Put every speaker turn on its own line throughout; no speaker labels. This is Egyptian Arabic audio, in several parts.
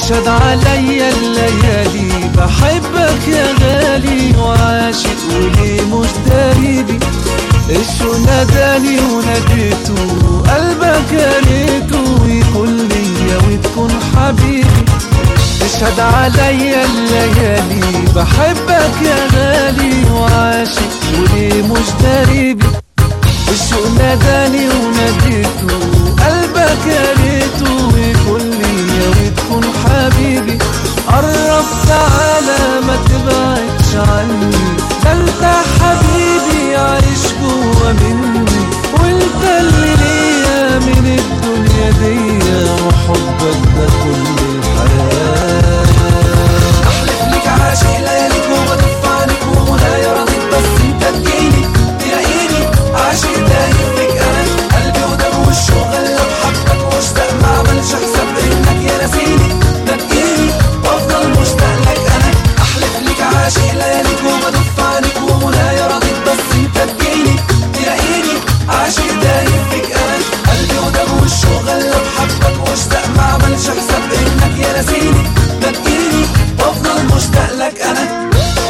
تشهد عليا الليالي بحبك يا غالي وعاشق وليه مش داريبي الشو ناداني وناديته قلبك يا ريته يكون ليا وتكون حبيبي تشهد عليا الليالي بحبك يا غالي وعاشق وليه مش داريبي الشوق ناداني وناديته قلبك يا ريته يكون ليا وتكون حبيبي قرب تعالى ما تبعدش عني ده انت حبيبي عايش جوا مني وانت اللي ليا من الدنيا دي وحبك ده كل الحياه
احلف لك عاشق لياليك وبدف عنك ومنايا راضيك بس انت تجيني تلاقيني عاشق دايم فيك انا قلبي ودم والشوق غلب حبك مشتاق ما عملش حساب انك يا ناسيني ما تجيني وافضل مشتاق لك انا احلف لك عاشق لياليك وبدف عنك ومنايا راضيك بس انت تجيني تلاقيني عاشق دايم فيك انا قلبي ودم والشوق غلب حبك مشتاق ما عملش حساب انك يا ناسيني ما تجيني وافضل مشتاق لك انا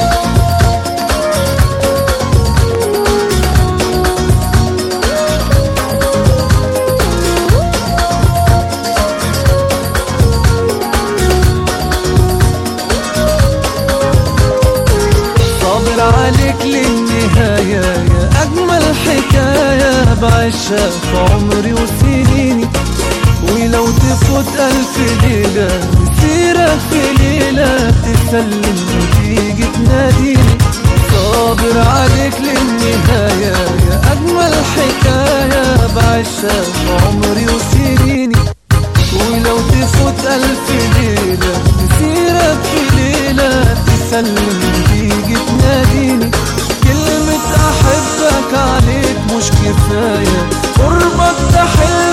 صابر عليك للنهاية يا أجمل حكاية بعيشها في عمري وسنيني ولو تفوت ألف ليلة مسيرك في ليلة تسلم وتيجي تناديني صابر عليك للنهاية يا أجمل حكاية بعيشها في عمري وسنيني ولو تفوت ألف ليلة مسيرك في ليلة تسلم تيجي تناديني كلمة أحبك عليك مش كفاية قربك ده حلم